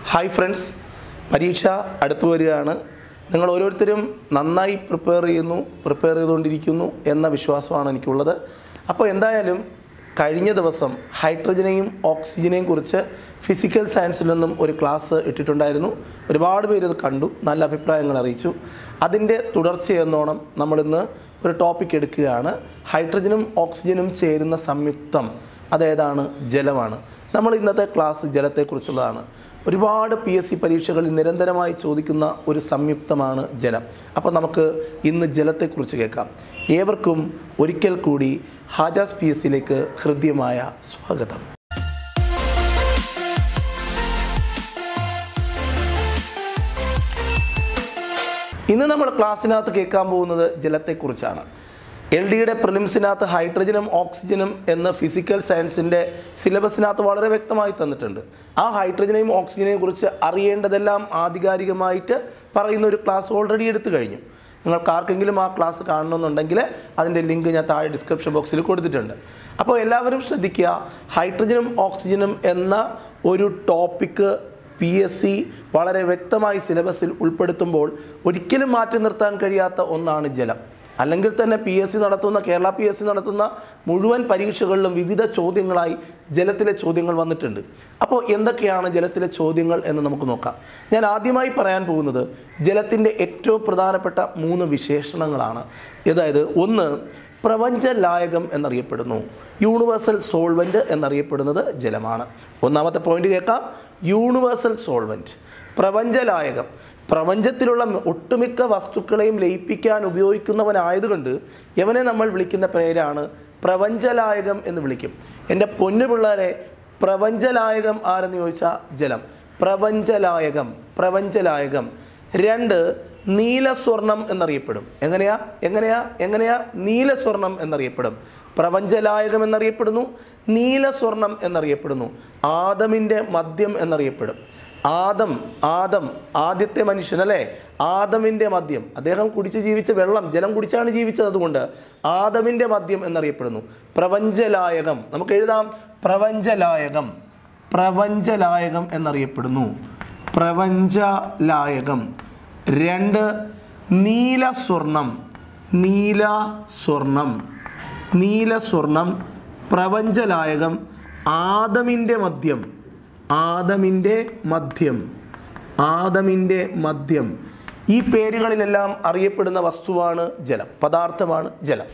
hi friends പരീക്ഷ അടുത്തു വരികയാണ് നിങ്ങൾ ഓരോരുത്തരും നന്നായി പ്രിപ്പയർ ചെയ്യുന്നു പ്രിപ്പയർ ചെയ്തുകൊണ്ടിരിക്കുന്നു എന്ന വിശ്വാസമാണ് എനിക്കുള്ളത് അപ്പോൾ എന്തായാലും കഴിഞ്ഞ ദിവസം ഹൈഡ്രജനെയും ഓക്സിജനെയും കുറിച്ച് ഫിസിക്കൽ സയൻസിൽ നിന്നും ഒരു ക്ലാസ് ഇട്ടിട്ടുണ്ടായിരുന്നു ഒരുപാട് പേര് ഇത് കണ്ടു നല്ല അഭിപ്രായങ്ങൾ അറിയിച്ചു അതിൻ്റെ തുടർച്ചയെന്നോണം നമ്മളിന്ന് ഒരു ടോപ്പിക് എടുക്കുകയാണ് ഹൈഡ്രജനും ഓക്സിജനും ചേരുന്ന സംയുക്തം അതേതാണ് ജലമാണ് നമ്മൾ ഇന്നത്തെ ക്ലാസ് ജലത്തെക്കുറിച്ചുള്ളതാണ് ഒരുപാട് പി എസ് സി പരീക്ഷകളിൽ നിരന്തരമായി ചോദിക്കുന്ന ഒരു സംയുക്തമാണ് ജലം അപ്പോൾ നമുക്ക് ഇന്ന് ജലത്തെക്കുറിച്ച് കേൾക്കാം ഏവർക്കും ഒരിക്കൽ കൂടി ഹാജാസ് പി എസ് സിയിലേക്ക് ഹൃദ്യമായ സ്വാഗതം ഇന്ന് നമ്മൾ ക്ലാസ്സിനകത്ത് കേൾക്കാൻ പോകുന്നത് ജലത്തെക്കുറിച്ചാണ് എൽ ഡിയുടെ പ്രിലിംസിനകത്ത് ഹൈഡ്രജനും ഓക്സിജനും എന്ന ഫിസിക്കൽ സയൻസിൻ്റെ സിലബസിനകത്ത് വളരെ വ്യക്തമായി തന്നിട്ടുണ്ട് ആ ഹൈഡ്രജനെയും ഓക്സിജനെയും കുറിച്ച് അറിയേണ്ടതെല്ലാം ആധികാരികമായിട്ട് പറയുന്ന ഒരു ക്ലാസ് ഓൾറെഡി എടുത്തു കഴിഞ്ഞു നിങ്ങൾക്ക് ആർക്കെങ്കിലും ആ ക്ലാസ് കാണണമെന്നുണ്ടെങ്കിൽ അതിൻ്റെ ലിങ്ക് ഞാൻ താഴെ ഡിസ്ക്രിപ്ഷൻ ബോക്സിൽ കൊടുത്തിട്ടുണ്ട് അപ്പോൾ എല്ലാവരും ശ്രദ്ധിക്കുക ഹൈഡ്രജനും ഓക്സിജനും എന്ന ഒരു ടോപ്പിക്ക് പി എസ് സി വളരെ വ്യക്തമായി സിലബസിൽ ഉൾപ്പെടുത്തുമ്പോൾ ഒരിക്കലും മാറ്റി നിർത്താൻ കഴിയാത്ത ഒന്നാണ് ജലം അല്ലെങ്കിൽ തന്നെ പി എസ് സി നടത്തുന്ന കേരള പി എസ് സി നടത്തുന്ന മുഴുവൻ പരീക്ഷകളിലും വിവിധ ചോദ്യങ്ങളായി ജലത്തിലെ ചോദ്യങ്ങൾ വന്നിട്ടുണ്ട് അപ്പോൾ എന്തൊക്കെയാണ് ജലത്തിലെ ചോദ്യങ്ങൾ എന്ന് നമുക്ക് നോക്കാം ഞാൻ ആദ്യമായി പറയാൻ പോകുന്നത് ജലത്തിൻ്റെ ഏറ്റവും പ്രധാനപ്പെട്ട മൂന്ന് വിശേഷണങ്ങളാണ് അതായത് ഒന്ന് പ്രപഞ്ചലായകം എന്നറിയപ്പെടുന്നു യൂണിവേഴ്സൽ സോൾവെൻറ്റ് എന്നറിയപ്പെടുന്നത് ജലമാണ് ഒന്നാമത്തെ പോയിന്റ് കേൾക്കാം യൂണിവേഴ്സൽ സോൾവെൻറ്റ് പ്രപഞ്ചലായകം പ്രപഞ്ചത്തിലുള്ള ഒട്ടുമിക്ക വസ്തുക്കളെയും ലയിപ്പിക്കാൻ ഉപയോഗിക്കുന്നവനായതുകൊണ്ട് യവനെ നമ്മൾ വിളിക്കുന്ന പേരാണ് പ്രപഞ്ചലായകം എന്ന് വിളിക്കും എൻ്റെ പൊന്നു പിള്ളേരെ പ്രപഞ്ചലായകം ആരെന്ന് ചോദിച്ചാൽ ജലം പ്രപഞ്ചലായകം പ്രപഞ്ചലായകം രണ്ട് നീലസ്വർണം എന്നറിയപ്പെടും എങ്ങനെയാ എങ്ങനെയാ എങ്ങനെയാ നീലസ്വർണം എന്നറിയപ്പെടും പ്രപഞ്ചലായകം എന്നറിയപ്പെടുന്നു നീലസ്വർണം എന്നറിയപ്പെടുന്നു ആദമിൻ്റെ മദ്യം എന്നറിയപ്പെടും ആദം ആദം ആദ്യത്തെ മനുഷ്യൻ അല്ലേ ആദമിൻ്റെ മദ്യം അദ്ദേഹം കുടിച്ച് ജീവിച്ച വെള്ളം ജലം കുടിച്ചാണ് ജീവിച്ചത് അതുകൊണ്ട് ആദമിൻ്റെ മദ്യം എന്നറിയപ്പെടുന്നു പ്രപഞ്ചലായകം നമുക്ക് എഴുതാം പ്രപഞ്ചലായകം പ്രപഞ്ചലായകം എന്നറിയപ്പെടുന്നു പ്രപഞ്ചലായകം രണ്ട് നീലസ്വർണം നീലസ്വർണം നീലസ്വർണം പ്രപഞ്ചലായകം ആദമിൻ്റെ മദ്യം ആദമിൻ്റെ മദ്യം ആദമിൻ്റെ മദ്യം ഈ പേരുകളിലെല്ലാം അറിയപ്പെടുന്ന വസ്തുവാണ് ജലം പദാർത്ഥമാണ് ജലം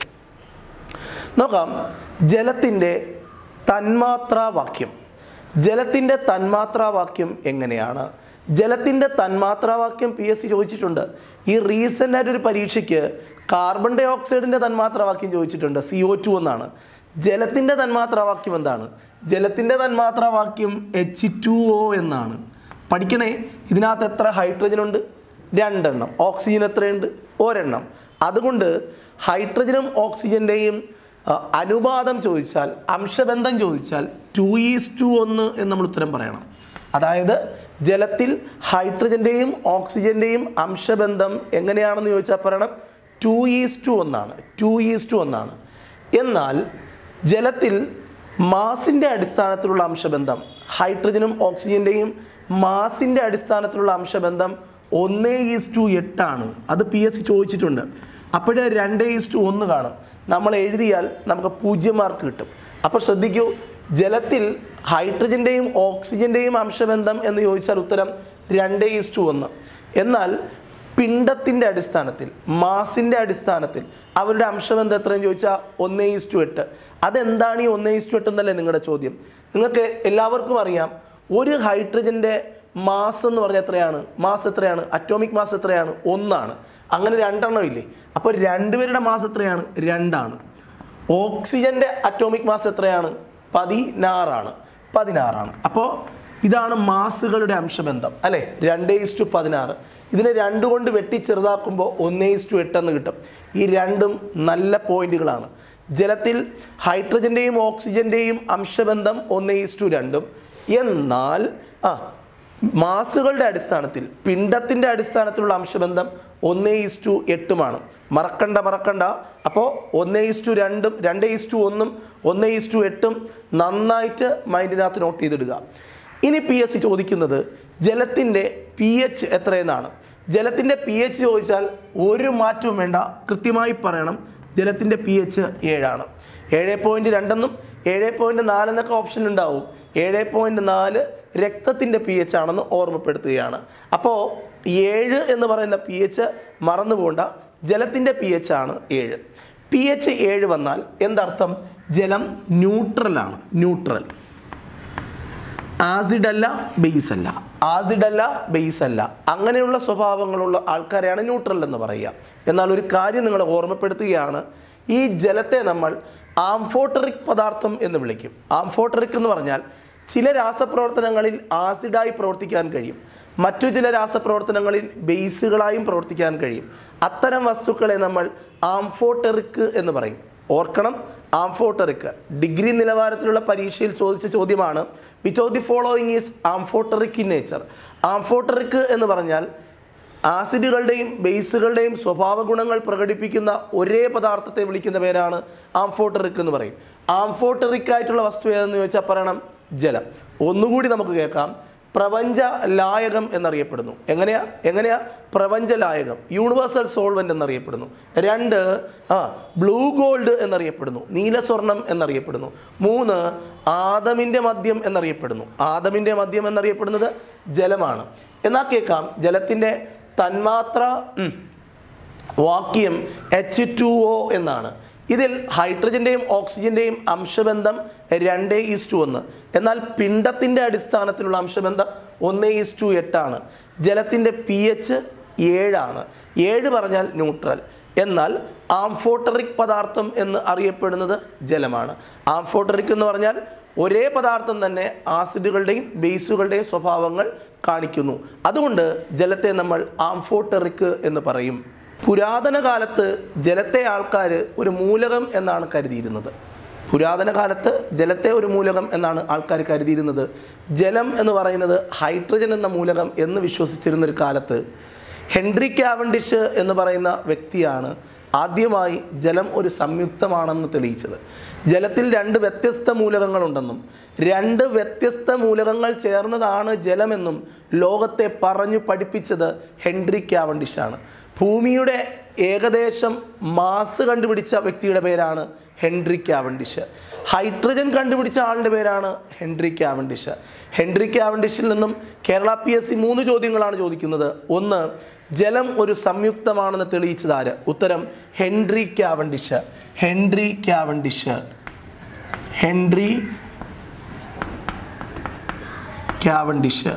നോക്കാം ജലത്തിൻ്റെ തന്മാത്രാവാക്യം ജലത്തിൻ്റെ തന്മാത്രാവാക്യം എങ്ങനെയാണ് ജലത്തിൻ്റെ തന്മാത്രാവാക്യം പി എസ് സി ചോദിച്ചിട്ടുണ്ട് ഈ റീസെൻ്റ് ആയിട്ടൊരു പരീക്ഷയ്ക്ക് കാർബൺ ഡൈ ഓക്സൈഡിൻ്റെ തന്മാത്രാവാക്യം ചോദിച്ചിട്ടുണ്ട് സി ഒ ടു എന്നാണ് ജലത്തിൻ്റെ തന്മാത്രാവാക്യം എന്താണ് ജലത്തിൻ്റെ തന്മാത്രാവാക്യം എച്ച് ടു ഒ എന്നാണ് പഠിക്കണേ ഇതിനകത്ത് എത്ര ഹൈഡ്രജൻ ഉണ്ട് രണ്ടെണ്ണം ഓക്സിജൻ എത്രയുണ്ട് ഒരെണ്ണം അതുകൊണ്ട് ഹൈഡ്രജനും ഓക്സിജൻ്റെയും അനുപാതം ചോദിച്ചാൽ അംശബന്ധം ചോദിച്ചാൽ ടു ഈസ് ടു ഒന്ന് എന്ന് നമ്മൾ ഉത്തരം പറയണം അതായത് ജലത്തിൽ ഹൈഡ്രജൻ്റെയും ഓക്സിജൻ്റെയും അംശബന്ധം എങ്ങനെയാണെന്ന് ചോദിച്ചാൽ പറയണം ടു ഈസ് ടു ഒന്നാണ് ടു ഈസ് ടു ഒന്നാണ് എന്നാൽ ജലത്തിൽ മാസിൻ്റെ അടിസ്ഥാനത്തിലുള്ള അംശബന്ധം ഹൈഡ്രജനും ഓക്സിജൻ്റെയും മാസിൻ്റെ അടിസ്ഥാനത്തിലുള്ള അംശബന്ധം ഒന്ന് ഈസ് ടു എട്ടാണ് അത് പി എസ് സി ചോദിച്ചിട്ടുണ്ട് അപ്പോഴേ രണ്ട് ഈസ് ടു ഒന്ന് കാണും നമ്മൾ എഴുതിയാൽ നമുക്ക് പൂജ്യം മാർക്ക് കിട്ടും അപ്പോൾ ശ്രദ്ധിക്കൂ ജലത്തിൽ ഹൈഡ്രജൻ്റെയും ഓക്സിജൻ്റെയും അംശബന്ധം എന്ന് ചോദിച്ചാൽ ഉത്തരം രണ്ട് ഈസ് ടു ഒന്ന് എന്നാൽ പിണ്ടത്തിൻ്റെ അടിസ്ഥാനത്തിൽ മാസിൻ്റെ അടിസ്ഥാനത്തിൽ അവരുടെ അംശബന്ധം എത്രയും ചോദിച്ചാൽ ഒന്ന് ഈസ് ടു എട്ട് അതെന്താണ് ഈ ഒന്ന് ഈസ് ടു എട്ട് എന്നല്ലേ നിങ്ങളുടെ ചോദ്യം നിങ്ങൾക്ക് എല്ലാവർക്കും അറിയാം ഒരു ഹൈഡ്രജൻ്റെ മാസ് എന്ന് പറഞ്ഞാൽ എത്രയാണ് മാസ് എത്രയാണ് അറ്റോമിക് മാസ് എത്രയാണ് ഒന്നാണ് അങ്ങനെ രണ്ടെണ്ണം ഇല്ലേ അപ്പോൾ രണ്ടുപേരുടെ മാസ് എത്രയാണ് രണ്ടാണ് ഓക്സിജൻ്റെ അറ്റോമിക് മാസ് എത്രയാണ് പതിനാറാണ് പതിനാറാണ് അപ്പോൾ ഇതാണ് മാസുകളുടെ അംശബന്ധം അല്ലേ രണ്ട് ഈസ്റ്റു പതിനാറ് ഇതിനെ രണ്ട് കൊണ്ട് വെട്ടി ചെറുതാക്കുമ്പോൾ ഒന്ന് ഈസ്റ്റു എട്ടെന്ന് കിട്ടും ഈ രണ്ടും നല്ല പോയിന്റുകളാണ് ജലത്തിൽ ഹൈഡ്രജൻ്റെയും ഓക്സിജൻ്റെയും അംശബന്ധം ഒന്ന് ഈസ്റ്റു രണ്ടും എന്നാൽ ആ മാസുകളുടെ അടിസ്ഥാനത്തിൽ പിണ്ടത്തിൻ്റെ അടിസ്ഥാനത്തിലുള്ള അംശബന്ധം ഒന്ന് ഈസ്റ്റു എട്ടുമാണ് മറക്കണ്ട മറക്കണ്ട അപ്പോൾ ഒന്ന് ഈസ്റ്റു രണ്ടും രണ്ട് ഈസ്റ്റു ഒന്നും ഒന്ന് ഈസ്റ്റു എട്ടും നന്നായിട്ട് മൈൻഡിനകത്ത് നോട്ട് ചെയ്തിടുക ഇനി പി എസ് സി ചോദിക്കുന്നത് ജലത്തിൻ്റെ പി എച്ച് എത്രയെന്നാണ് ജലത്തിൻ്റെ പി എച്ച് ചോദിച്ചാൽ ഒരു മാറ്റവും വേണ്ട കൃത്യമായി പറയണം ജലത്തിൻ്റെ പി എച്ച് ഏഴാണ് ഏഴ് പോയിൻറ്റ് രണ്ടെന്നും ഏഴ് പോയിൻറ്റ് നാലെന്നൊക്കെ ഓപ്ഷൻ ഉണ്ടാവും ഏഴ് പോയിൻറ്റ് നാല് രക്തത്തിൻ്റെ പി എച്ച് ആണെന്ന് ഓർമ്മപ്പെടുത്തുകയാണ് അപ്പോൾ ഏഴ് എന്ന് പറയുന്ന പി എച്ച് മറന്നു പോകണ്ട ജലത്തിൻ്റെ പി എച്ച് ആണ് ഏഴ് പി എച്ച് ഏഴ് വന്നാൽ എന്തർത്ഥം ജലം ന്യൂട്രലാണ് ന്യൂട്രൽ ആസിഡ് അല്ല ബേസ് അല്ല ആസിഡ് അല്ല ബേസ് അല്ല അങ്ങനെയുള്ള സ്വഭാവങ്ങളുള്ള ആൾക്കാരെയാണ് ന്യൂട്രൽ എന്ന് പറയുക എന്നാൽ ഒരു കാര്യം നിങ്ങളെ ഓർമ്മപ്പെടുത്തുകയാണ് ഈ ജലത്തെ നമ്മൾ ആംഫോട്ടറിക് പദാർത്ഥം എന്ന് വിളിക്കും ആംഫോട്ടറിക് എന്ന് പറഞ്ഞാൽ ചില രാസപ്രവർത്തനങ്ങളിൽ ആസിഡായി പ്രവർത്തിക്കാൻ കഴിയും മറ്റു ചില രാസപ്രവർത്തനങ്ങളിൽ ബേസുകളായും പ്രവർത്തിക്കാൻ കഴിയും അത്തരം വസ്തുക്കളെ നമ്മൾ ആംഫോട്ടറിക് എന്ന് പറയും ഓർക്കണം ആംഫോട്ടറിക് ഡിഗ്രി നിലവാരത്തിലുള്ള പരീക്ഷയിൽ ചോദിച്ച ചോദ്യമാണ് which of the following is amphoteric in nature amphoteric എന്ന് പറഞ്ഞാൽ ആസിഡുകളുടെയും ബേസുകളുടെയും സ്വഭാവ ഗുണങ്ങൾ പ്രകടിപ്പിക്കുന്ന ഒരേ പദാർത്ഥത്തെ വിളിക്കുന്ന പേരാണ് ആംഫോട്ടറിക് എന്ന് പറയും ആംഫോട്ടറിക് ആയിട്ടുള്ള വസ്തു ഏതെന്ന് ചോദിച്ചാൽ പറയണം ജലം ഒന്നുകൂടി നമുക്ക് കേൾക്കാം പ്രപഞ്ച ലായകം എന്നറിയപ്പെടുന്നു എങ്ങനെയാ എങ്ങനെയാ പ്രപഞ്ച ലായകം യൂണിവേഴ്സൽ സോൾവെന്റ് എന്നറിയപ്പെടുന്നു രണ്ട് ആ ബ്ലൂ ഗോൾഡ് എന്നറിയപ്പെടുന്നു നീലസ്വർണം എന്നറിയപ്പെടുന്നു മൂന്ന് ആദമിൻ്റെ മദ്യം എന്നറിയപ്പെടുന്നു ആദമിൻ്റെ മദ്യം എന്നറിയപ്പെടുന്നത് ജലമാണ് എന്നാൽ കേൾക്കാം ജലത്തിൻ്റെ തന്മാത്ര ഉം, വാക്യം എച്ച് ടു ഒ എന്നാണ് ഇതിൽ ഹൈഡ്രജൻ്റെയും ഓക്സിജൻ്റെയും അംശബന്ധം രണ്ട് ഈസ് ടു ഒന്ന് എന്നാൽ പിണ്ടത്തിൻ്റെ അടിസ്ഥാനത്തിലുള്ള അംശബന്ധം ഒന്ന് ഈസ് ടു എട്ടാണ് ജലത്തിൻ്റെ പി എച്ച് ഏഴാണ് ഏഴ് പറഞ്ഞാൽ ന്യൂട്രൽ എന്നാൽ ആംഫോട്ടറിക് പദാർത്ഥം എന്ന് അറിയപ്പെടുന്നത് ജലമാണ് ആംഫോട്ടറിക് എന്ന് പറഞ്ഞാൽ ഒരേ പദാർത്ഥം തന്നെ ആസിഡുകളുടെയും ബേസുകളുടെയും സ്വഭാവങ്ങൾ കാണിക്കുന്നു അതുകൊണ്ട് ജലത്തെ നമ്മൾ ആംഫോട്ടറിക് എന്ന് പറയും പുരാതന കാലത്ത് ജലത്തെ ആൾക്കാർ ഒരു മൂലകം എന്നാണ് കരുതിയിരുന്നത് പുരാതന കാലത്ത് ജലത്തെ ഒരു മൂലകം എന്നാണ് ആൾക്കാർ കരുതിയിരുന്നത് ജലം എന്ന് പറയുന്നത് ഹൈഡ്രജൻ എന്ന മൂലകം എന്ന് വിശ്വസിച്ചിരുന്ന ഒരു കാലത്ത് ഹെൻറി കാവൻഡിഷ് എന്ന് പറയുന്ന വ്യക്തിയാണ് ആദ്യമായി ജലം ഒരു സംയുക്തമാണെന്ന് തെളിയിച്ചത് ജലത്തിൽ രണ്ട് വ്യത്യസ്ത മൂലകങ്ങളുണ്ടെന്നും രണ്ട് വ്യത്യസ്ത മൂലകങ്ങൾ ചേർന്നതാണ് ജലമെന്നും ലോകത്തെ പറഞ്ഞു പഠിപ്പിച്ചത് ഹെൻറി കാവൻഡിഷാണ് ഭൂമിയുടെ ഏകദേശം മാസ് കണ്ടുപിടിച്ച വ്യക്തിയുടെ പേരാണ് ഹെൻറി കാവൻഡിഷ് ഹൈഡ്രജൻ കണ്ടുപിടിച്ച ആളുടെ പേരാണ് ഹെൻറി കാവൻഡിഷ് ഹെൻറി കാവൻഡിഷിൽ നിന്നും കേരള പി എസ് സി മൂന്ന് ചോദ്യങ്ങളാണ് ചോദിക്കുന്നത് ഒന്ന് ജലം ഒരു സംയുക്തമാണെന്ന് തെളിയിച്ചത് ആര് ഉത്തരം Henry Cavendish Henry Cavendish Henry Cavendish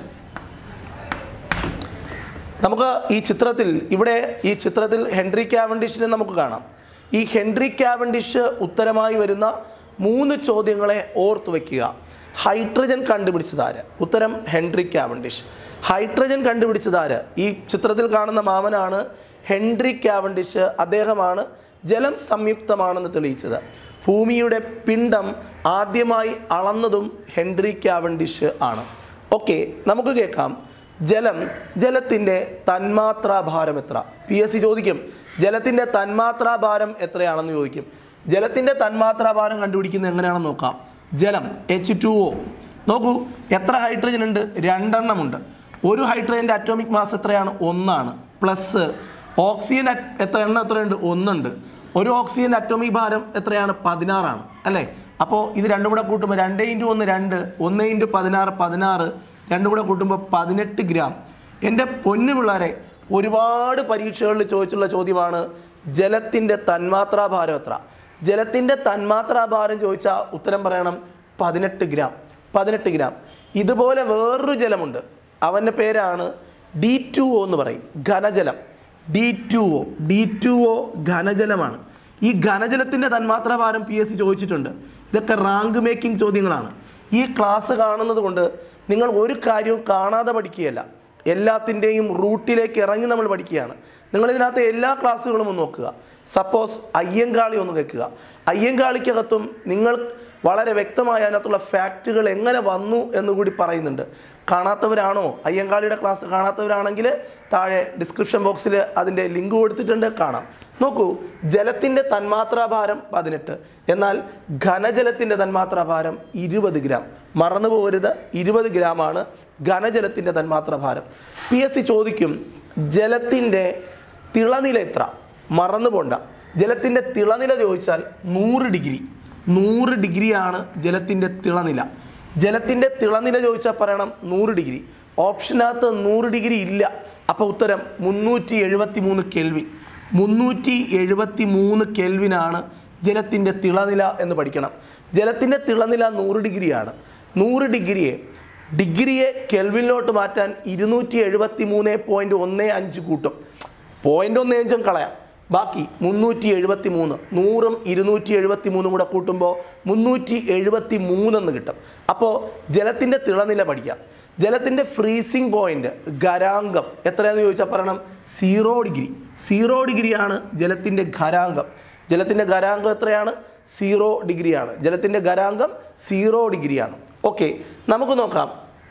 നമുക്ക് ഈ ചിത്രത്തിൽ ഇവിടെ ഈ ചിത്രത്തിൽ ഹെൻറി കാവൻഡിഷിനെ നമുക്ക് കാണാം ഈ ഹെൻറി കാവൻഡിഷ് ഉത്തരമായി വരുന്ന മൂന്ന് ചോദ്യങ്ങളെ ഓർത്തു വയ്ക്കുക ഹൈഡ്രജൻ കണ്ടുപിടിച്ചതാര് ഉത്തരം ഹെൻറി കാവൻഡിഷ് ഹൈഡ്രജൻ കണ്ടുപിടിച്ചതാര് ഈ ചിത്രത്തിൽ കാണുന്ന മാമനാണ് ഹെൻറി കാവൻഡിഷ് അദ്ദേഹമാണ് ജലം സംയുക്തമാണെന്ന് തെളിയിച്ചത് ഭൂമിയുടെ പിണ്ഡം ആദ്യമായി അളന്നതും ഹെൻറി കാവൻഡിഷ് ആണ് ഓക്കെ നമുക്ക് കേൾക്കാം ജലം ജലത്തിൻ്റെ തന്മാത്രാഭാരം എത്ര പി എസ് സി ചോദിക്കും ജലത്തിൻ്റെ തന്മാത്രാഭാരം എത്രയാണെന്ന് ചോദിക്കും ജലത്തിൻ്റെ തന്മാത്രാഭാരം കണ്ടുപിടിക്കുന്നത് എങ്ങനെയാണെന്ന് നോക്കാം ജലം എച്ച് ടു ഒ നോക്കൂ എത്ര ഹൈഡ്രജൻ ഉണ്ട് രണ്ടെണ്ണം ഉണ്ട് ഒരു ഹൈഡ്രജൻ്റെ അറ്റോമിക് മാസ് എത്രയാണ് ഒന്നാണ് പ്ലസ് ഓക്സിജൻ at- എത്ര എണ്ണം എത്രയുണ്ട് ഒന്നുണ്ട് ഒരു ഓക്സിജൻ അറ്റോമിക് ഭാരം എത്രയാണ് പതിനാറാണ് അല്ലേ അപ്പോൾ ഇത് രണ്ടും കൂടെ കൂട്ടുമ്പോൾ രണ്ട് ഇൻറ്റു ഒന്ന് രണ്ട് ഒന്ന് ഇൻറ്റു പതിനാറ് പതിനാറ് രണ്ടും കൂടെ കൂട്ടുമ്പോൾ പതിനെട്ട് ഗ്രാം എൻ്റെ പൊന്നു പിള്ളേരെ ഒരുപാട് പരീക്ഷകളിൽ ചോദിച്ചുള്ള ചോദ്യമാണ് ജലത്തിൻ്റെ തന്മാത്രാഭാരം എത്ര ജലത്തിൻ്റെ തന്മാത്രാഭാരം ചോദിച്ചാൽ ഉത്തരം പറയണം പതിനെട്ട് ഗ്രാം പതിനെട്ട് ഗ്രാം ഇതുപോലെ വേറൊരു ജലമുണ്ട് അവൻ്റെ പേരാണ് ഡി ടു ഒ എന്ന് പറയും ഘനജലം D two O D two O ഘനജലമാണ് ഈ ഘനജലത്തിൻ്റെ തന്മാത്രാഭാരം പി എസ് സി ചോദിച്ചിട്ടുണ്ട് ഇതൊക്കെ റാങ്ക് മേക്കിംഗ് ചോദ്യങ്ങളാണ് ഈ ക്ലാസ് കാണുന്നത് കൊണ്ട് നിങ്ങൾ ഒരു കാര്യവും കാണാതെ പഠിക്കുകയല്ല എല്ലാത്തിൻ്റെയും റൂട്ടിലേക്ക് ഇറങ്ങി നമ്മൾ പഠിക്കുകയാണ് നിങ്ങൾ ഇതിനകത്ത് എല്ലാ ക്ലാസ്സുകളും ഒന്ന് നോക്കുക സപ്പോസ് അയ്യങ്കാളി ഒന്ന് കേൾക്കുക അയ്യങ്കാളിക്കകത്തും നിങ്ങൾ വളരെ വ്യക്തമായി അതിനകത്തുള്ള ഫാക്റ്റുകൾ എങ്ങനെ വന്നു എന്ന് കൂടി പറയുന്നുണ്ട് കാണാത്തവരാണോ അയ്യങ്കാളിയുടെ ക്ലാസ് കാണാത്തവരാണെങ്കിൽ താഴെ ഡിസ്ക്രിപ്ഷൻ ബോക്സിൽ അതിൻ്റെ ലിങ്ക് കൊടുത്തിട്ടുണ്ട് കാണാം നോക്കൂ ജലത്തിൻ്റെ തന്മാത്രാഭാരം പതിനെട്ട് എന്നാൽ ഘനജലത്തിൻ്റെ തന്മാത്രാഭാരം ഇരുപത് ഗ്രാം മറന്നു പോകരുത് ഇരുപത് ഗ്രാമാണ് ഘനജലത്തിൻ്റെ തന്മാത്ര ഭാരം പി എസ് സി ചോദിക്കും ജലത്തിൻ്റെ തിളനില എത്ര മറന്നു പോണ്ട ജലത്തിൻ്റെ തിളനില ചോദിച്ചാൽ നൂറ് ഡിഗ്രി നൂറ് ഡിഗ്രിയാണ് ജലത്തിൻ്റെ തിളനില ജലത്തിൻ്റെ തിളനില ചോദിച്ചാൽ പറയണം നൂറ് ഡിഗ്രി ഓപ്ഷനകത്ത് നൂറ് ഡിഗ്രി ഇല്ല അപ്പോൾ ഉത്തരം മുന്നൂറ്റി എഴുപത്തി മൂന്ന് കെൽവിൻ മുന്നൂറ്റി എഴുപത്തി മൂന്ന് കെൽവിനാണ് ജലത്തിൻ്റെ തിളനില എന്ന് പഠിക്കണം ജലത്തിൻ്റെ തിളനില നൂറ് ഡിഗ്രിയാണ് നൂറ് ഡിഗ്രിയെ ഡിഗ്രിയെ കെൽവിനിലോട്ട് മാറ്റാൻ ഇരുന്നൂറ്റി എഴുപത്തി മൂന്ന് പോയിൻറ്റ് ഒന്ന് അഞ്ച് കൂട്ടും പോയിൻ്റ് ഒന്ന് അഞ്ചും കളയാം ബാക്കി മുന്നൂറ്റി എഴുപത്തി മൂന്ന് നൂറും ഇരുന്നൂറ്റി എഴുപത്തി മൂന്നും കൂടെ കൂട്ടുമ്പോൾ മുന്നൂറ്റി എഴുപത്തി മൂന്നെന്ന് കിട്ടും അപ്പോൾ ജലത്തിൻ്റെ തിളനില പഠിക്കാം ജലത്തിൻ്റെ ഫ്രീസിംഗ് പോയിന്റ് ഖരാങ്കം എത്രയാണെന്ന് ചോദിച്ചാൽ പറയണം സീറോ ഡിഗ്രി സീറോ ഡിഗ്രിയാണ് ജലത്തിൻ്റെ ഖരാങ്കം ജലത്തിൻ്റെ ഖരാങ്കം എത്രയാണ് സീറോ ഡിഗ്രിയാണ് ജലത്തിൻ്റെ ഖരാങ്കം സീറോ ഡിഗ്രിയാണ് ഓക്കെ നമുക്ക് നോക്കാം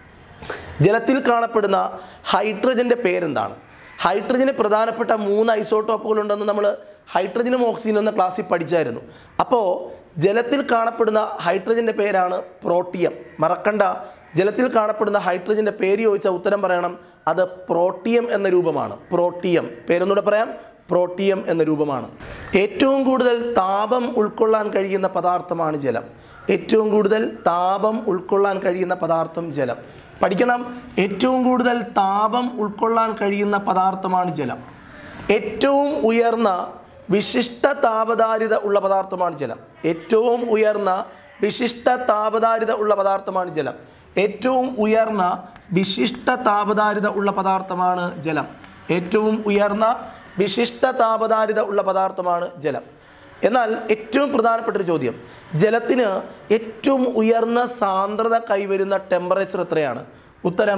ജലത്തിൽ കാണപ്പെടുന്ന ഹൈഡ്രജൻ്റെ പേരെന്താണ് ഹൈഡ്രജന് പ്രധാനപ്പെട്ട മൂന്ന് ഐസോട്ടോപ്പുകൾ ഉണ്ടെന്ന് നമ്മൾ ഹൈഡ്രജനും ഓക്സിജനും എന്ന ക്ലാസ്സിൽ പഠിച്ചായിരുന്നു അപ്പോൾ ജലത്തിൽ കാണപ്പെടുന്ന ഹൈഡ്രജൻ്റെ പേരാണ് പ്രോട്ടിയം മറക്കണ്ട ജലത്തിൽ കാണപ്പെടുന്ന ഹൈഡ്രജൻ്റെ പേര് ചോദിച്ചാൽ ഉത്തരം പറയണം അത് പ്രോട്ടിയം എന്ന രൂപമാണ് പ്രോട്ടിയം പേരൊന്നുകൂടെ പറയാം പ്രോട്ടിയം എന്ന രൂപമാണ് ഏറ്റവും കൂടുതൽ താപം ഉൾക്കൊള്ളാൻ കഴിയുന്ന പദാർത്ഥമാണ് ജലം ഏറ്റവും കൂടുതൽ താപം ഉൾക്കൊള്ളാൻ കഴിയുന്ന പദാർത്ഥം ജലം പഠിക്കണം ഏറ്റവും കൂടുതൽ താപം ഉൾക്കൊള്ളാൻ കഴിയുന്ന പദാർത്ഥമാണ് ജലം ഏറ്റവും ഉയർന്ന വിശിഷ്ട താപധാരിത ഉള്ള പദാർത്ഥമാണ് ജലം ഏറ്റവും ഉയർന്ന വിശിഷ്ട താപധാരിത ഉള്ള പദാർത്ഥമാണ് ജലം ഏറ്റവും ഉയർന്ന വിശിഷ്ട താപധാരിത ഉള്ള പദാർത്ഥമാണ് ജലം ഏറ്റവും ഉയർന്ന വിശിഷ്ട താപധാരിത ഉള്ള പദാർത്ഥമാണ് ജലം എന്നാൽ ഏറ്റവും പ്രധാനപ്പെട്ട ഒരു ചോദ്യം ജലത്തിന് ഏറ്റവും ഉയർന്ന സാന്ദ്രത കൈവരുന്ന ടെമ്പറേച്ചർ എത്രയാണ് ഉത്തരം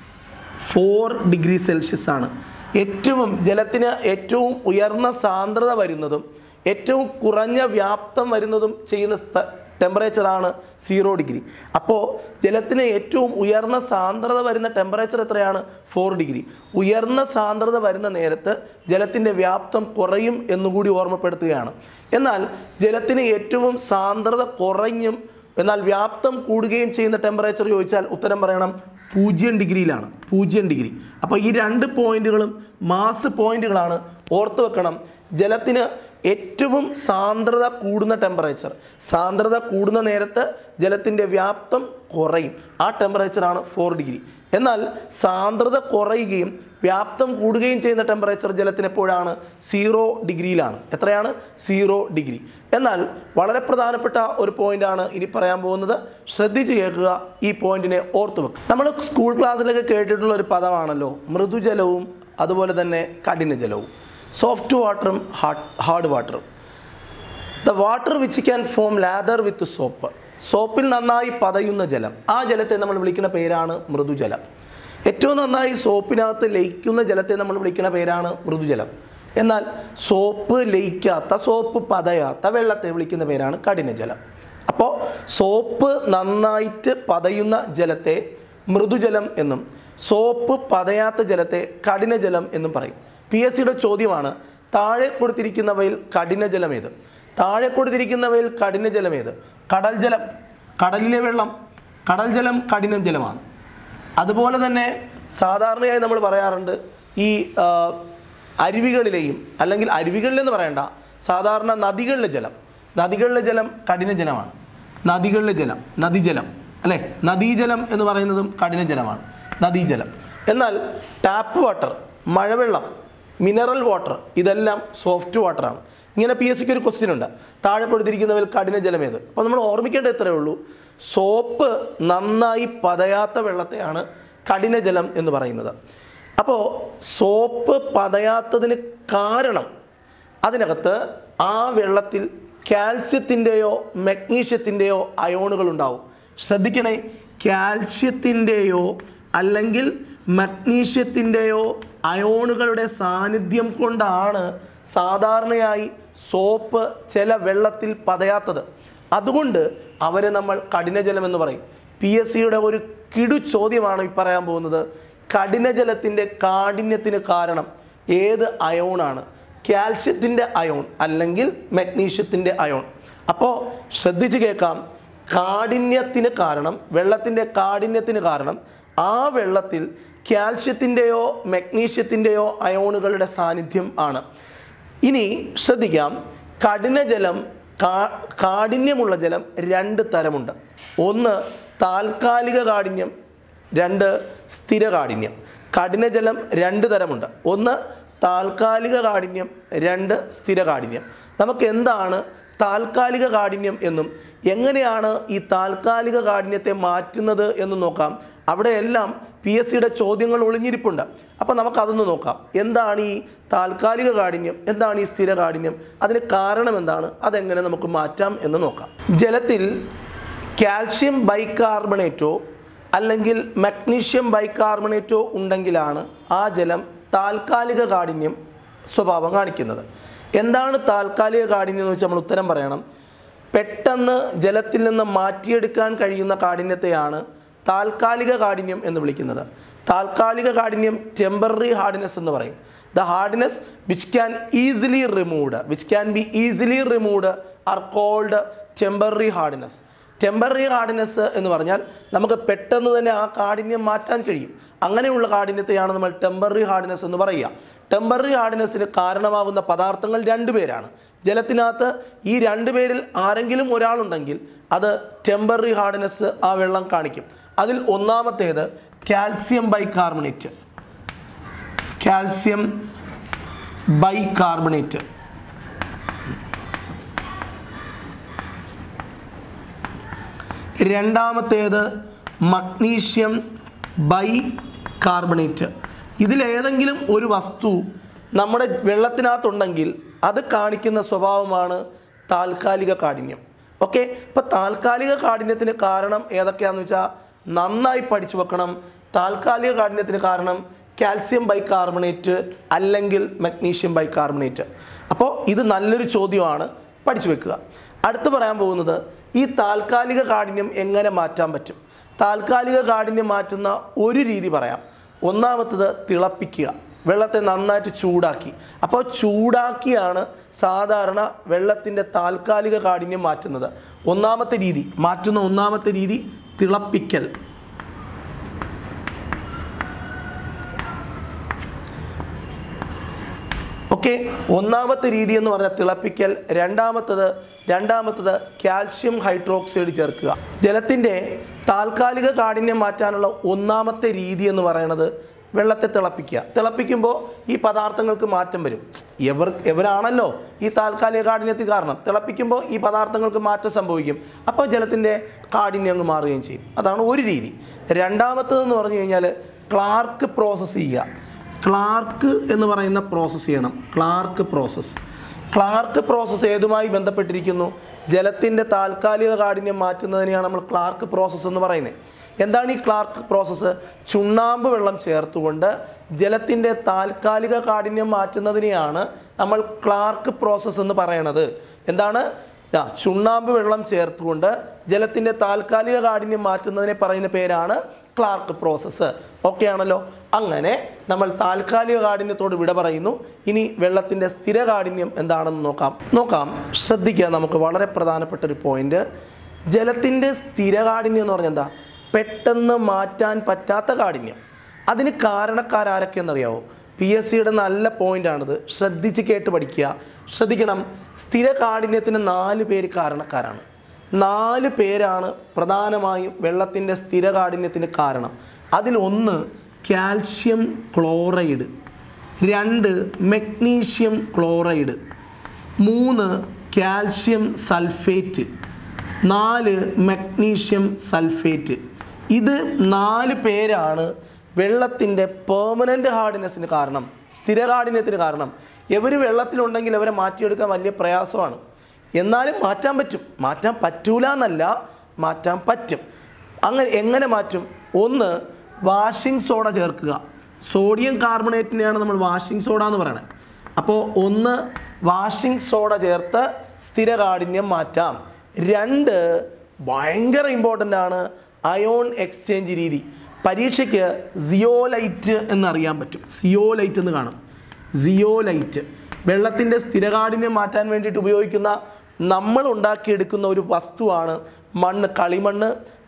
ഫോർ ഡിഗ്രി സെൽഷ്യസ് ആണ് ഏറ്റവും ജലത്തിന് ഏറ്റവും ഉയർന്ന സാന്ദ്രത വരുന്നതും ഏറ്റവും കുറഞ്ഞ വ്യാപ്തം വരുന്നതും ചെയ്യുന്ന സ്ഥ- ടെമ്പറേച്ചറാണ് സീറോ ഡിഗ്രി അപ്പോൾ ജലത്തിന് ഏറ്റവും ഉയർന്ന സാന്ദ്രത വരുന്ന ടെമ്പറേച്ചർ എത്രയാണ് ഫോർ ഡിഗ്രി ഉയർന്ന സാന്ദ്രത വരുന്ന നേരത്ത് ജലത്തിൻ്റെ വ്യാപ്തം കുറയും എന്നുകൂടി ഓർമ്മപ്പെടുത്തുകയാണ് എന്നാൽ ജലത്തിന് ഏറ്റവും സാന്ദ്രത കുറഞ്ഞും എന്നാൽ വ്യാപ്തം കൂടുകയും ചെയ്യുന്ന ടെമ്പറേച്ചർ ചോദിച്ചാൽ ഉത്തരം പറയണം പൂജ്യം ഡിഗ്രിയിലാണ് പൂജ്യം ഡിഗ്രി അപ്പോൾ ഈ രണ്ട് പോയിന്റുകളും മാസ് പോയിന്റുകളാണ് ഓർത്ത് വെക്കണം ജലത്തിന് ഏറ്റവും സാന്ദ്രത കൂടുന്ന ടെമ്പറേച്ചർ സാന്ദ്രത കൂടുന്ന നേരത്ത് ജലത്തിൻ്റെ വ്യാപ്തം കുറയും ആ ടെമ്പറേച്ചറാണ് ഫോർ ഡിഗ്രി എന്നാൽ സാന്ദ്രത കുറയുകയും വ്യാപ്തം കൂടുകയും ചെയ്യുന്ന ടെമ്പറേച്ചർ ജലത്തിന് എപ്പോഴാണ് സീറോ ഡിഗ്രിയിലാണ് എത്രയാണ് സീറോ ഡിഗ്രി എന്നാൽ വളരെ പ്രധാനപ്പെട്ട ഒരു പോയിന്റാണ് ഇനി പറയാൻ പോകുന്നത് ശ്രദ്ധിച്ച് കേൾക്കുക ഈ പോയിന്റിനെ ഓർത്തു വെക്കുക നമ്മൾ സ്കൂൾ ക്ലാസ്സിലൊക്കെ കേട്ടിട്ടുള്ള ഒരു പദമാണല്ലോ മൃദുജലവും അതുപോലെ തന്നെ കഠിനജലവും സോഫ്റ്റ് വാട്ടറും ഹാർഡ് ഹാർഡ് വാട്ടറും the water which can form lather with soap സോപ്പിൽ നന്നായി പതയുന്ന ജലം ആ ജലത്തെ നമ്മൾ വിളിക്കുന്ന പേരാണ് മൃദുജലം ഏറ്റവും നന്നായി സോപ്പിനകത്ത് ലയിക്കുന്ന ജലത്തെ നമ്മൾ വിളിക്കുന്ന പേരാണ് മൃദുജലം എന്നാൽ സോപ്പ് ലയിക്കാത്ത സോപ്പ് പതയാത്ത വെള്ളത്തെ വിളിക്കുന്ന പേരാണ് കഠിനജലം അപ്പോൾ സോപ്പ് നന്നായിട്ട് പതയുന്ന ജലത്തെ മൃദുജലം എന്നും സോപ്പ് പതയാത്ത ജലത്തെ കഠിനജലം എന്നും പറയും പി എസ് സിയുടെ ചോദ്യമാണ് താഴെ കൊടുത്തിരിക്കുന്നവയിൽ കഠിനജലം ഏത് താഴെ കൊടുത്തിരിക്കുന്നവയിൽ കഠിനജലം ഏത് കടൽ ജലം കടലിലെ വെള്ളം കടൽ ജലം കഠിന ജലമാണ് അതുപോലെ തന്നെ സാധാരണയായി നമ്മൾ പറയാറുണ്ട് ഈ ആ, അരുവികളിലെയും അല്ലെങ്കിൽ അരുവികളിലെന്ന് പറയണ്ട സാധാരണ നദികളിലെ ജലം നദികളിലെ ജലം കഠിന ജലമാണ് നദികളിലെ ജലം നദീജലം അല്ലേ നദീജലം എന്ന് പറയുന്നതും കഠിന ജലമാണ് നദീജലം എന്നാൽ ടാപ്പ് വാട്ടർ മഴവെള്ളം മിനറൽ വാട്ടർ ഇതെല്ലാം സോഫ്റ്റ് വാട്ടറാണ് ഇങ്ങനെ പി എസ് സിക്ക് ഒരു ക്വസ്റ്റ്യൻ ഉണ്ട് താഴെ കൊടുത്തിരിക്കുന്നവയിൽ കഠിന ജലം ഏത് അപ്പോൾ നമ്മൾ ഓർമ്മിക്കേണ്ട ഇത്രയേ ഉള്ളൂ സോപ്പ് നന്നായി പതയാത്ത വെള്ളത്തെയാണ് കഠിനജലം എന്ന് പറയുന്നത് അപ്പോൾ സോപ്പ് പതയാത്തതിന് കാരണം അതിനകത്ത് ആ വെള്ളത്തിൽ കാൽസ്യത്തിൻ്റെയോ മഗ്നീഷ്യത്തിൻ്റെയോ അയോണുകൾ ഉണ്ടാവും ശ്രദ്ധിക്കണേ കാൽസ്യത്തിൻ്റെയോ അല്ലെങ്കിൽ മഗ്നീഷ്യത്തിൻ്റെയോ അയോണുകളുടെ സാന്നിധ്യം കൊണ്ടാണ് സാധാരണയായി സോപ്പ് ചില വെള്ളത്തിൽ പതയാത്തത് അതുകൊണ്ട് അവരെ നമ്മൾ കഠിനജലം എന്ന് പറയും പി എസ് സിയുടെ ഒരു കിടു ചോദ്യമാണ് ഈ പറയാൻ പോകുന്നത് കഠിനജലത്തിൻ്റെ കാഠിന്യത്തിന് കാരണം ഏത് അയോണാണ് കാൽഷ്യത്തിൻ്റെ അയോൺ അല്ലെങ്കിൽ മഗ്നീഷ്യത്തിൻ്റെ അയോൺ അപ്പോൾ ശ്രദ്ധിച്ച് കേൾക്കാം കാഠിന്യത്തിന് കാരണം വെള്ളത്തിൻ്റെ കാഠിന്യത്തിന് കാരണം ആ വെള്ളത്തിൽ കാൽഷ്യത്തിൻ്റെയോ മഗ്നീഷ്യത്തിൻ്റെയോ അയോണുകളുടെ സാന്നിധ്യം ആണ് ഇനി ശ്രദ്ധിക്കാം കഠിനജലം കാ- കാഠിന്യമുള്ള ജലം രണ്ട് തരമുണ്ട് ഒന്ന് താൽക്കാലിക കാഠിന്യം രണ്ട് സ്ഥിര കാഠിന്യം കഠിനജലം രണ്ട് തരമുണ്ട് ഒന്ന് താൽക്കാലിക കാഠിന്യം രണ്ട് സ്ഥിര കാഠിന്യം നമുക്ക് എന്താണ് താൽക്കാലിക കാഠിന്യം എന്നും എങ്ങനെയാണ് ഈ താൽക്കാലിക കാഠിന്യത്തെ മാറ്റുന്നത് എന്നും നോക്കാം അവിടെയെല്ലാം പി എസ് സിയുടെ ചോദ്യങ്ങൾ ഒളിഞ്ഞിരിപ്പുണ്ട് അപ്പോൾ നമുക്കതൊന്ന് നോക്കാം എന്താണ് ഈ താൽക്കാലിക കാഠിന്യം എന്താണ് ഈ സ്ഥിര കാഠിന്യം അതിന് കാരണം എന്താണ് അതെങ്ങനെ നമുക്ക് മാറ്റാം എന്ന് നോക്കാം ജലത്തിൽ കാൽഷ്യം ബൈകാർബണേറ്റോ അല്ലെങ്കിൽ മഗ്നീഷ്യം ബൈകാർബണേറ്റോ ഉണ്ടെങ്കിലാണ് ആ ജലം താൽക്കാലിക കാഠിന്യം സ്വഭാവം കാണിക്കുന്നത് എന്താണ് താൽക്കാലിക കാഠിന്യം എന്ന് വെച്ചാൽ നമ്മൾ ഉത്തരം പറയണം പെട്ടെന്ന് ജലത്തിൽ നിന്ന് മാറ്റിയെടുക്കാൻ കഴിയുന്ന കാഠിന്യത്തെയാണ് താൽക്കാലിക കാഠിന്യം എന്ന് വിളിക്കുന്നത് താൽക്കാലിക കാഠിന്യം ടെമ്പററി ഹാർഡ്നെസ് എന്ന് പറയും the hardness which can easily removed which can be easily removed are cold temporary hardness temporary hardness എന്ന് പറഞ്ഞാൽ നമുക്ക് പെട്ടെന്ന് തന്നെ ആ കാഠിന്യം മാറ്റാൻ കഴിയും അങ്ങനെയുള്ള കാഠിന്യത്തെയാണ് നമ്മൾ ടെമ്പററി ഹാർഡ്നെസ് എന്ന് പറയുക ടെമ്പററി ഹാർഡ്നെസ്സിന് കാരണമാകുന്ന പദാർത്ഥങ്ങൾ രണ്ടുപേരാണ് ജലത്തിനകത്ത് ഈ രണ്ടു പേരിൽ ആരെങ്കിലും ഒരാളുണ്ടെങ്കിൽ അത് ടെമ്പററി ഹാർഡ്നെസ് ആ വെള്ളം കാണിക്കും അതിൽ ഒന്നാമത്തേത് കാൽസ്യം ബൈകാർബണേറ്റ് കാൽസ്യം ബൈകാർബണേറ്റ് രണ്ടാമത്തേത് മഗ്നീഷ്യം ബൈ കാർബണേറ്റ് ഇതിലേതെങ്കിലും ഒരു വസ്തു നമ്മുടെ വെള്ളത്തിനകത്തുണ്ടെങ്കിൽ അത് കാണിക്കുന്ന സ്വഭാവമാണ് താൽക്കാലിക കാഠിന്യം ഓക്കെ ഇപ്പോൾ താൽക്കാലിക കാഠിന്യത്തിന് കാരണം ഏതൊക്കെയാണെന്ന് വെച്ചാൽ നന്നായി പഠിച്ചു വെക്കണം താൽക്കാലിക കാഠിന്യത്തിന് കാരണം കാൽസ്യം ബൈകാർബണേറ്റ് അല്ലെങ്കിൽ മഗ്നീഷ്യം ബൈകാർബണേറ്റ് അപ്പോൾ ഇത് നല്ലൊരു ചോദ്യമാണ് പഠിച്ചു വെക്കുക അടുത്ത് പറയാൻ പോകുന്നത് ഈ താൽക്കാലിക കാഠിന്യം എങ്ങനെ മാറ്റാൻ പറ്റും താൽക്കാലിക കാഠിന്യം മാറ്റുന്ന ഒരു രീതി പറയാം ഒന്നാമത്തത് തിളപ്പിക്കുക വെള്ളത്തെ നന്നായിട്ട് ചൂടാക്കി അപ്പോൾ ചൂടാക്കിയാണ് സാധാരണ വെള്ളത്തിൻ്റെ താൽക്കാലിക കാഠിന്യം മാറ്റുന്നത് ഒന്നാമത്തെ രീതി മാറ്റുന്ന ഒന്നാമത്തെ രീതി തിളപ്പിക്കൽ ഓക്കെ ഒന്നാമത്തെ രീതി എന്ന് പറഞ്ഞാൽ തിളപ്പിക്കൽ രണ്ടാമത്തത് രണ്ടാമത്തത് കാൽഷ്യം ഹൈഡ്രോക്സൈഡ് ചേർക്കുക ജലത്തിൻ്റെ താൽക്കാലിക കാഠിന്യം മാറ്റാനുള്ള ഒന്നാമത്തെ രീതി എന്ന് പറയുന്നത് വെള്ളത്തെ തിളപ്പിക്കുക തിളപ്പിക്കുമ്പോൾ ഈ പദാർത്ഥങ്ങൾക്ക് മാറ്റം വരും എവർ എവരാണല്ലോ ഈ താൽക്കാലിക കാഠിന്യത്തിന് കാരണം തിളപ്പിക്കുമ്പോൾ ഈ പദാർത്ഥങ്ങൾക്ക് മാറ്റം സംഭവിക്കും അപ്പോൾ ജലത്തിൻ്റെ കാഠിന്യം അങ്ങ് മാറുകയും ചെയ്യും അതാണ് ഒരു രീതി രണ്ടാമത്തതെന്ന് പറഞ്ഞു കഴിഞ്ഞാൽ ക്ലാർക്ക് പ്രോസസ്സ് ചെയ്യുക ക്ലാർക്ക് എന്ന് പറയുന്ന പ്രോസസ്സ് ചെയ്യണം ക്ലാർക്ക് പ്രോസസ്സ് ക്ലാർക്ക് പ്രോസസ്സ് ഏതുമായി ബന്ധപ്പെട്ടിരിക്കുന്നു ജലത്തിൻ്റെ താൽക്കാലിക കാഠിന്യം മാറ്റുന്നതിനെയാണ് നമ്മൾ ക്ലാർക്ക് പ്രോസസ്സ് എന്ന് പറയുന്നത് എന്താണ് ഈ ക്ലാർക്ക് പ്രോസസ്സ് ചുണ്ണാമ്പ് വെള്ളം ചേർത്തുകൊണ്ട് ജലത്തിൻ്റെ താൽക്കാലിക കാഠിന്യം മാറ്റുന്നതിനെയാണ് നമ്മൾ ക്ലാർക്ക് പ്രോസസ്സ് എന്ന് പറയണത് എന്താണ് ആ ചുണ്ണാമ്പ് വെള്ളം ചേർത്തുകൊണ്ട് ജലത്തിൻ്റെ താൽക്കാലിക കാഠിന്യം മാറ്റുന്നതിനെ പറയുന്ന പേരാണ് ക്ലാർക്ക് പ്രോസസ്സ് ഓക്കെ ആണല്ലോ അങ്ങനെ നമ്മൾ താൽക്കാലിക കാഠിന്യത്തോട് വിട പറയുന്നു ഇനി വെള്ളത്തിൻ്റെ സ്ഥിര കാഠിന്യം എന്താണെന്ന് നോക്കാം നോക്കാം ശ്രദ്ധിക്കുക നമുക്ക് വളരെ പ്രധാനപ്പെട്ട ഒരു പോയിന്റ് ജലത്തിൻ്റെ സ്ഥിര കാഠിന്യം എന്ന് പറഞ്ഞാൽ എന്താ പെട്ടെന്ന് മാറ്റാൻ പറ്റാത്ത കാഠിന്യം അതിന് കാരണക്കാരാരൊക്കെയെന്നറിയാവോ പി എസ് സിയുടെ നല്ല പോയിന്റാണിത് ശ്രദ്ധിച്ച് കേട്ട് പഠിക്കുക ശ്രദ്ധിക്കണം സ്ഥിര കാഠിന്യത്തിന് നാല് പേര് കാരണക്കാരാണ് നാല് പേരാണ് പ്രധാനമായും വെള്ളത്തിൻ്റെ സ്ഥിര കാഠിന്യത്തിന് കാരണം അതിലൊന്ന് കാൽഷ്യം ക്ലോറൈഡ് രണ്ട് മഗ്നീഷ്യം ക്ലോറൈഡ് മൂന്ന് കാൽഷ്യം സൾഫേറ്റ് നാല് മഗ്നീഷ്യം സൾഫേറ്റ് ഇത് നാല് പേരാണ് വെള്ളത്തിൻ്റെ പെർമനൻ്റ് ഹാർഡ്നെസ്സിന് കാരണം സ്ഥിര കാഠിന്യത്തിന് കാരണം ഇവർ വെള്ളത്തിലുണ്ടെങ്കിൽ അവരെ മാറ്റിയെടുക്കാൻ വലിയ പ്രയാസമാണ് എന്നാലും മാറ്റാൻ പറ്റും മാറ്റാൻ പറ്റൂല എന്നല്ല മാറ്റാൻ പറ്റും അങ്ങനെ എങ്ങനെ മാറ്റും ഒന്ന് വാഷിംഗ് സോഡ ചേർക്കുക സോഡിയം കാർബണേറ്റിനെയാണ് നമ്മൾ വാഷിംഗ് സോഡ എന്ന് പറയുന്നത് അപ്പോൾ ഒന്ന് വാഷിംഗ് സോഡ ചേർത്ത് സ്ഥിര കാഠിന്യം മാറ്റാം രണ്ട് ഭയങ്കര ഇമ്പോർട്ടൻ്റ് ആണ് അയോൺ എക്സ്ചേഞ്ച് രീതി പരീക്ഷയ്ക്ക് സിയോലൈറ്റ് എന്നറിയാൻ പറ്റും സിയോലൈറ്റ് എന്ന് കാണും സിയോലൈറ്റ് വെള്ളത്തിൻ്റെ സ്ഥിരകാഠിന്യം മാറ്റാൻ വേണ്ടിയിട്ട് ഉപയോഗിക്കുന്ന നമ്മൾ ഉണ്ടാക്കിയെടുക്കുന്ന ഒരു വസ്തുവാണ് മണ്ണ് കളിമണ്ണ്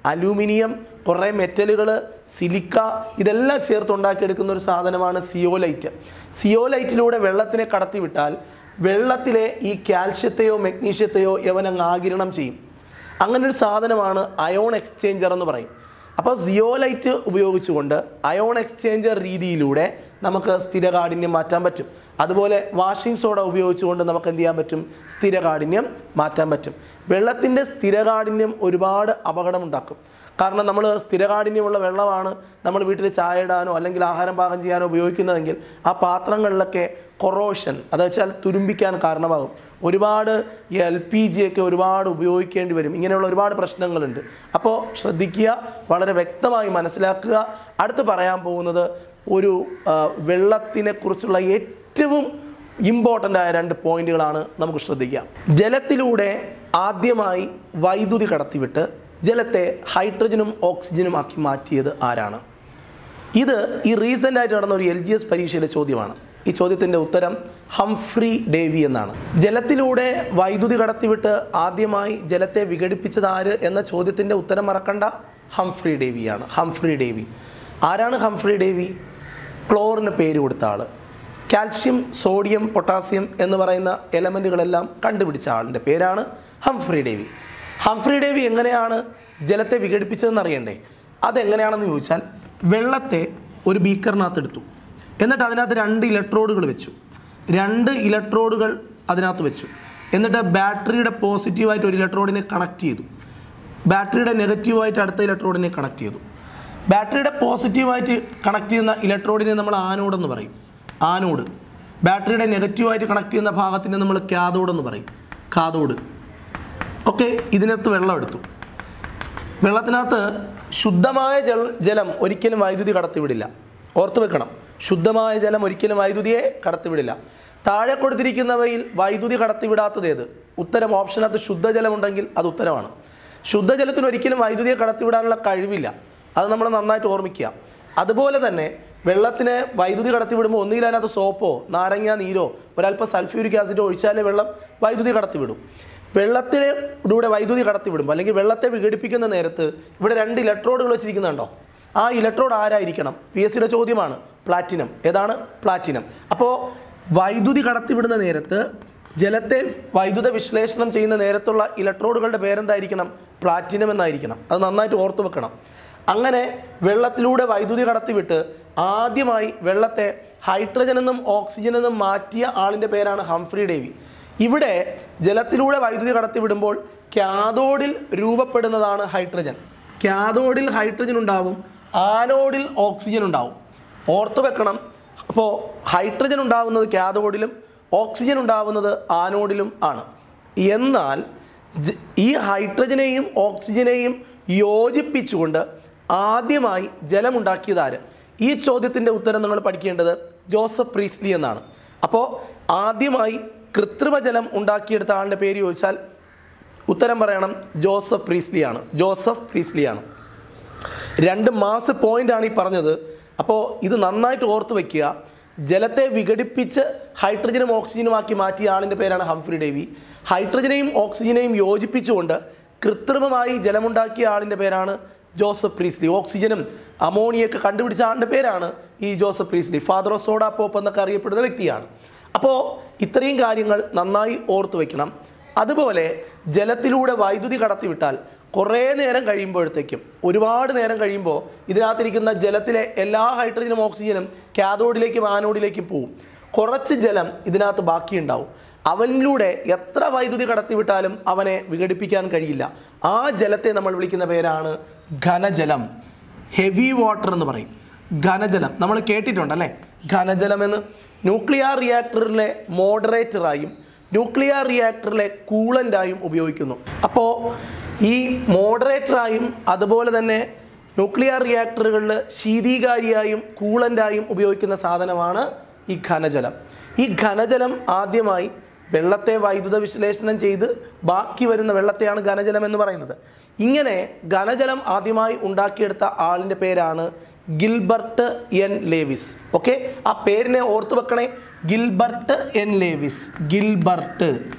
അലൂമിനിയം കുറേ മെറ്റലുകൾ സിലിക്ക ഇതെല്ലാം ചേർത്ത് ഉണ്ടാക്കിയെടുക്കുന്ന ഒരു സാധനമാണ് സിയോലൈറ്റ് സിയോലൈറ്റിലൂടെ വെള്ളത്തിനെ കടത്തിവിട്ടാൽ വെള്ളത്തിലെ ഈ കാൽഷ്യത്തെയോ മെഗ്നീഷ്യത്തെയോ യവനങ്ങ് ആകിരണം ചെയ്യും അങ്ങനെ ഒരു സാധനമാണ് അയോൺ എക്സ്ചേഞ്ചർ എന്ന് പറയും അപ്പോൾ സിയോലൈറ്റ് ഉപയോഗിച്ചുകൊണ്ട് അയോൺ എക്സ്ചേഞ്ചർ രീതിയിലൂടെ നമുക്ക് സ്ഥിരകാഠിന്യം മാറ്റാൻ പറ്റും അതുപോലെ വാഷിംഗ് സോഡ ഉപയോഗിച്ചുകൊണ്ട് നമുക്ക് എന്ത് ചെയ്യാൻ പറ്റും സ്ഥിരകാഠിന്യം മാറ്റാൻ പറ്റും വെള്ളത്തിൻ്റെ സ്ഥിരകാഠിന്യം ഒരുപാട് അപകടമുണ്ടാക്കും കാരണം നമ്മൾ സ്ഥിരകാഠിന്യമുള്ള വെള്ളമാണ് നമ്മൾ വീട്ടിൽ ചായ ഇടാനോ അല്ലെങ്കിൽ ആഹാരം പാകം ചെയ്യാനോ ഉപയോഗിക്കുന്നതെങ്കിൽ ആ പാത്രങ്ങളിലൊക്കെ കൊറോഷൻ അത് വെച്ചാൽ തുരുമ്പിക്കാൻ കാരണമാകും ഒരുപാട് ഈ എൽ പി ജി ഒക്കെ ഒരുപാട് ഉപയോഗിക്കേണ്ടി വരും ഇങ്ങനെയുള്ള ഒരുപാട് പ്രശ്നങ്ങളുണ്ട് അപ്പോൾ ശ്രദ്ധിക്കുക വളരെ വ്യക്തമായി മനസ്സിലാക്കുക അടുത്ത് പറയാൻ പോകുന്നത് ഒരു ആ, വെള്ളത്തിനെ കുറിച്ചുള്ള ഏറ്റവും ഇമ്പോർട്ടൻ്റ് ആയ രണ്ട് പോയിന്റുകളാണ് നമുക്ക് ശ്രദ്ധിക്കാം ജലത്തിലൂടെ ആദ്യമായി വൈദ്യുതി കടത്തിവിട്ട് ജലത്തെ ഹൈഡ്രജനും ഓക്സിജനും ആക്കി മാറ്റിയത് ആരാണ് ഇത് ഈ റീസെൻ്റ് ആയിട്ട് നടന്ന ഒരു എൽ ജി എസ് പരീക്ഷയിലെ ചോദ്യമാണ് ഈ ചോദ്യത്തിൻ്റെ ഉത്തരം ഹംഫ്രി ഡേവി എന്നാണ് ജലത്തിലൂടെ വൈദ്യുതി കടത്തിവിട്ട് ആദ്യമായി ജലത്തെ വിഘടിപ്പിച്ചത് ആര് എന്ന ചോദ്യത്തിൻ്റെ ഉത്തരം മറക്കണ്ട ഹംഫ്രി ഡേവിയാണ് ഹംഫ്രി ഡേവി ആരാണ് ഹംഫ്രി ഡേവി ക്ലോറിന് പേര് കൊടുത്ത ആൾ കാൽഷ്യം സോഡിയം പൊട്ടാസ്യം എന്ന് പറയുന്ന എലമെൻറ്റുകളെല്ലാം കണ്ടുപിടിച്ച ആളിൻ്റെ പേരാണ് ഹംഫ്രി ഡേവി ഹംഫ്രി ഡേവി എങ്ങനെയാണ് ജലത്തെ വിഘടിപ്പിച്ചതെന്ന് അറിയണ്ടേ അതെങ്ങനെയാണെന്ന് ചോദിച്ചാൽ വെള്ളത്തെ ഒരു ബീക്കറിനകത്ത് എടുത്തു എന്നിട്ട് അതിനകത്ത് രണ്ട് ഇലക്ട്രോഡുകൾ വെച്ചു രണ്ട് ഇലക്ട്രോഡുകൾ അതിനകത്ത് വെച്ചു എന്നിട്ട് ബാറ്ററിയുടെ പോസിറ്റീവായിട്ട് ഒരു ഇലക്ട്രോഡിനെ കണക്ട് ചെയ്തു ബാറ്ററിയുടെ നെഗറ്റീവായിട്ട് അടുത്ത ഇലക്ട്രോഡിനെ കണക്ട് ചെയ്തു ബാറ്ററിയുടെ പോസിറ്റീവായിട്ട് കണക്ട് ചെയ്യുന്ന ഇലക്ട്രോഡിനെ നമ്മൾ ആനോഡ് എന്ന് പറയും ആനോഡ് ബാറ്ററിയുടെ നെഗറ്റീവായിട്ട് കണക്ട് ചെയ്യുന്ന ഭാഗത്തിനെ നമ്മൾ കാതോഡ് എന്ന് പറയും കാതോഡ് ഓക്കെ ഇതിനകത്ത് വെള്ളം എടുത്തു വെള്ളത്തിനകത്ത് ശുദ്ധമായ ജൽ ജലം ഒരിക്കലും വൈദ്യുതി കടത്തിവിടില്ല ഓർത്തു വെക്കണം ശുദ്ധമായ ജലം ഒരിക്കലും വൈദ്യുതിയെ കടത്തിവിടില്ല താഴെ കൊടുത്തിരിക്കുന്നവയിൽ വൈദ്യുതി കടത്തിവിടാത്തത് ഏത് ഉത്തരം ഓപ്ഷനകത്ത് ശുദ്ധജലം ഉണ്ടെങ്കിൽ അത് ഉത്തരമാണ് ശുദ്ധജലത്തിന് ഒരിക്കലും വൈദ്യുതിയെ കടത്തിവിടാനുള്ള കഴിവില്ല അത് നമ്മൾ നന്നായിട്ട് ഓർമ്മിക്കുക അതുപോലെ തന്നെ വെള്ളത്തിന് വൈദ്യുതി കടത്തിവിടുമ്പോൾ ഒന്നുകിൽ അതിനകത്ത് സോപ്പോ നാരങ്ങ നീരോ ഒരല്പം സൾഫ്യൂരിക് ആസിഡോ ഒഴിച്ചാലേ വെള്ളം വൈദ്യുതി കടത്തിവിടും വെള്ളത്തിലൂടെ വൈദ്യുതി കടത്തിവിടുമ്പോൾ അല്ലെങ്കിൽ വെള്ളത്തെ വിഘടിപ്പിക്കുന്ന നേരത്ത് ഇവിടെ രണ്ട് ഇലക്ട്രോഡുകൾ വെച്ചിരിക്കുന്നുണ്ടോ ആ ഇലക്ട്രോഡ് ആരായിരിക്കണം പി എസ് സിയുടെ ചോദ്യമാണ് പ്ലാറ്റിനം ഏതാണ് പ്ലാറ്റിനം അപ്പോൾ വൈദ്യുതി കടത്തിവിടുന്ന നേരത്ത് ജലത്തെ വൈദ്യുത വിശ്ലേഷണം ചെയ്യുന്ന നേരത്തുള്ള ഇലക്ട്രോഡുകളുടെ പേരെന്തായിരിക്കണം പ്ലാറ്റിനം എന്നായിരിക്കണം അത് നന്നായിട്ട് ഓർത്തു വെക്കണം അങ്ങനെ വെള്ളത്തിലൂടെ വൈദ്യുതി കടത്തിവിട്ട് ആദ്യമായി വെള്ളത്തെ ഹൈഡ്രജൻ എന്നും ഓക്സിജൻ എന്നും മാറ്റിയ ആളിൻ്റെ പേരാണ് ഹംഫ്രി ഡേവി ഇവിടെ ജലത്തിലൂടെ വൈദ്യുതി കടത്തിവിടുമ്പോൾ കാതോഡിൽ രൂപപ്പെടുന്നതാണ് ഹൈഡ്രജൻ കാതോഡിൽ ഹൈഡ്രജൻ ഉണ്ടാവും ആനോഡിൽ ഓക്സിജൻ ഉണ്ടാവും ഓർത്തു വെക്കണം അപ്പോൾ ഹൈഡ്രജൻ ഉണ്ടാവുന്നത് കാതോഡിലും ഓക്സിജൻ ഉണ്ടാവുന്നത് ആനോഡിലും ആണ് എന്നാൽ ജ- ഈ ഹൈഡ്രജനെയും ഓക്സിജനെയും യോജിപ്പിച്ചുകൊണ്ട് ആദ്യമായി ജലമുണ്ടാക്കിയത് ആര് ഈ ചോദ്യത്തിൻ്റെ ഉത്തരം നിങ്ങൾ പഠിക്കേണ്ടത് ജോസഫ് പ്രീസ്ലി എന്നാണ് അപ്പോൾ ആദ്യമായി കൃത്രിമ ജലം ഉണ്ടാക്കിയെടുത്ത ആളുടെ പേര് ചോദിച്ചാൽ ഉത്തരം പറയണം ജോസഫ് പ്രീസ്ലിയാണ് ജോസഫ് പ്രീസ്ലിയാണ് രണ്ട് മാസ് പോയിന്റ് ആണ് ഈ പറഞ്ഞത് അപ്പോൾ ഇത് നന്നായിട്ട് ഓർത്ത് വെക്കുക ജലത്തെ വിഘടിപ്പിച്ച് ഹൈഡ്രജനും ഓക്സിജനും ആക്കി മാറ്റിയ ആളിൻ്റെ പേരാണ് ഹംഫ്രി ഡേവി ഹൈഡ്രജനെയും ഓക്സിജനെയും യോജിപ്പിച്ചുകൊണ്ട് കൃത്രിമമായി ജലമുണ്ടാക്കിയ ആളിൻ്റെ പേരാണ് ജോസഫ് പ്രീസ്ലി ഓക്സിജനും അമോണിയൊക്കെ കണ്ടുപിടിച്ച ആളിൻ്റെ പേരാണ് ഈ Joseph Priestley father of soda pop എന്നൊക്കെ അറിയപ്പെടുന്ന വ്യക്തിയാണ് അപ്പോൾ ഇത്രയും കാര്യങ്ങൾ നന്നായി ഓർത്ത് വയ്ക്കണം അതുപോലെ ജലത്തിലൂടെ വൈദ്യുതി കടത്തിവിട്ടാൽ കുറേ നേരം കഴിയുമ്പോഴത്തേക്കും ഒരുപാട് നേരം കഴിയുമ്പോൾ ഇതിനകത്തിരിക്കുന്ന ജലത്തിലെ എല്ലാ ഹൈഡ്രജനും ഓക്സിജനും കാഥോഡിലേക്കും ആനോഡിലേക്കും പോവും കുറച്ച് ജലം ഇതിനകത്ത് ബാക്കിയുണ്ടാവും അവനിലൂടെ എത്ര വൈദ്യുതി കടത്തിവിട്ടാലും അവനെ വിഘടിപ്പിക്കാൻ കഴിയില്ല ആ ജലത്തെ നമ്മൾ വിളിക്കുന്ന പേരാണ് ഘനജലം ഹെവി വാട്ടർ എന്ന് പറയും ഘനജലം നമ്മൾ കേട്ടിട്ടുണ്ടല്ലേ ഘനജലം എന്ന് ന്യൂക്ലിയർ റിയാക്ടറിലെ മോഡറേറ്ററായും ന്യൂക്ലിയർ റിയാക്ടറിലെ കൂളൻ്റായും ഉപയോഗിക്കുന്നു അപ്പോൾ ഈ മോഡറേറ്ററായും അതുപോലെ തന്നെ ന്യൂക്ലിയർ റിയാക്ടറുകളിൽ ശീതീകാരിയായും കൂളൻ്റായും ഉപയോഗിക്കുന്ന സാധനമാണ് ഈ ഘനജലം ഈ ഘനജലം ആദ്യമായി വെള്ളത്തെ വൈദ്യുത വിശ്ലേഷണം ചെയ്ത് ബാക്കി വരുന്ന വെള്ളത്തെയാണ് ഘനജലം എന്ന് പറയുന്നത് ഇങ്ങനെ ഘനജലം ആദ്യമായി ഉണ്ടാക്കിയെടുത്ത ആളിൻ്റെ പേരാണ് ഗിൽബർട്ട് എൻ ലേവിസ് ഓക്കെ ആ പേരിനെ ഓർത്തു വെക്കണേ Gilbert N Lewis Gilbert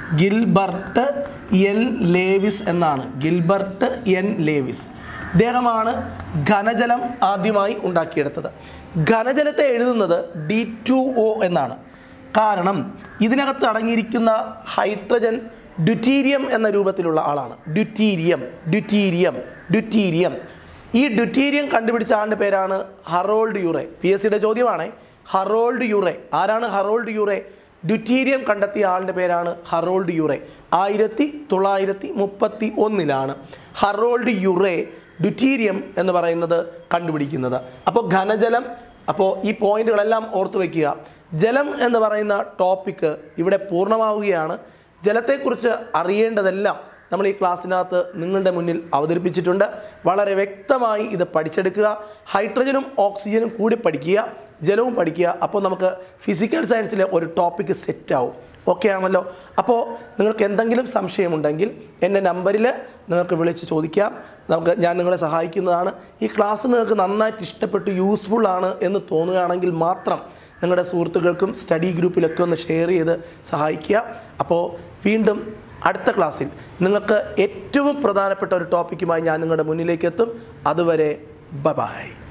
Gilbert N Lewis എന്നാണ് ഗിൽബർട്ട് എൻ ലേവിസ് ഇദ്ദേഹമാണ് ഘനജലം ആദ്യമായി ഉണ്ടാക്കിയെടുത്തത് ഘനജലത്തെ എഴുതുന്നത് ഡി ടു ഒ എന്നാണ് കാരണം ഇതിനകത്ത് അടങ്ങിയിരിക്കുന്ന ഹൈഡ്രജൻ ഡ്യൂറ്റീരിയം എന്ന രൂപത്തിലുള്ള ആളാണ് ഡ്യൂറ്റീരിയം ഡ്യൂറ്റീരിയം ഡ്യൂറ്റീരിയം ഈ ഡ്യൂറ്റീരിയം കണ്ടുപിടിച്ച ആളുടെ പേരാണ് ഹറോൾഡ് യുറേ പി എസ് സിയുടെ ചോദ്യമാണ് ഹറോൾഡ് യുറേ ആരാണ് ഹറോൾഡ് യുറേ ഡ്യൂറ്റീരിയം കണ്ടെത്തിയ ആളുടെ പേരാണ് ഹറോൾഡ് യുറേ ആയിരത്തി തൊള്ളായിരത്തി മുപ്പത്തി ഒന്നിലാണ് ഹറോൾഡ് യുറേ ഡ്യൂറ്റീരിയം എന്ന് പറയുന്നത് കണ്ടുപിടിക്കുന്നത് അപ്പോൾ ഘനജലം അപ്പോൾ ഈ പോയിന്റുകളെല്ലാം ഓർത്തു വയ്ക്കുക ജലം എന്ന് പറയുന്ന ടോപ്പിക്ക് ഇവിടെ പൂർണ്ണമാവുകയാണ് ജലത്തെക്കുറിച്ച് അറിയേണ്ടതെല്ലാം നമ്മൾ ഈ ക്ലാസ്സിനകത്ത് നിങ്ങളുടെ മുന്നിൽ അവതരിപ്പിച്ചിട്ടുണ്ട് വളരെ വ്യക്തമായി ഇത് പഠിച്ചെടുക്കുക ഹൈഡ്രജനും ഓക്സിജനും കൂടി പഠിക്കുക ജലവും പഠിക്കുക അപ്പോൾ നമുക്ക് ഫിസിക്കൽ സയൻസിലെ ഒരു ടോപ്പിക്ക് സെറ്റാവും ഓക്കെ ആണല്ലോ അപ്പോൾ നിങ്ങൾക്ക് എന്തെങ്കിലും സംശയമുണ്ടെങ്കിൽ എൻ്റെ നമ്പറിൽ നിങ്ങൾക്ക് വിളിച്ച് ചോദിക്കാം നമുക്ക് ഞാൻ നിങ്ങളെ സഹായിക്കുന്നതാണ് ഈ ക്ലാസ് നിങ്ങൾക്ക് നന്നായിട്ട് ഇഷ്ടപ്പെട്ട് യൂസ്ഫുൾ ആണ് എന്ന് തോന്നുകയാണെങ്കിൽ മാത്രം നിങ്ങളുടെ സുഹൃത്തുക്കൾക്കും സ്റ്റഡി ഗ്രൂപ്പിലൊക്കെ ഒന്ന് ഷെയർ ചെയ്ത് സഹായിക്കുക അപ്പോൾ വീണ്ടും അടുത്ത ക്ലാസ്സിൽ നിങ്ങൾക്ക് ഏറ്റവും പ്രധാനപ്പെട്ട ഒരു ടോപ്പിക്കുമായി ഞാൻ നിങ്ങളുടെ മുന്നിലേക്ക് എത്തും അതുവരെ ബ ബായ്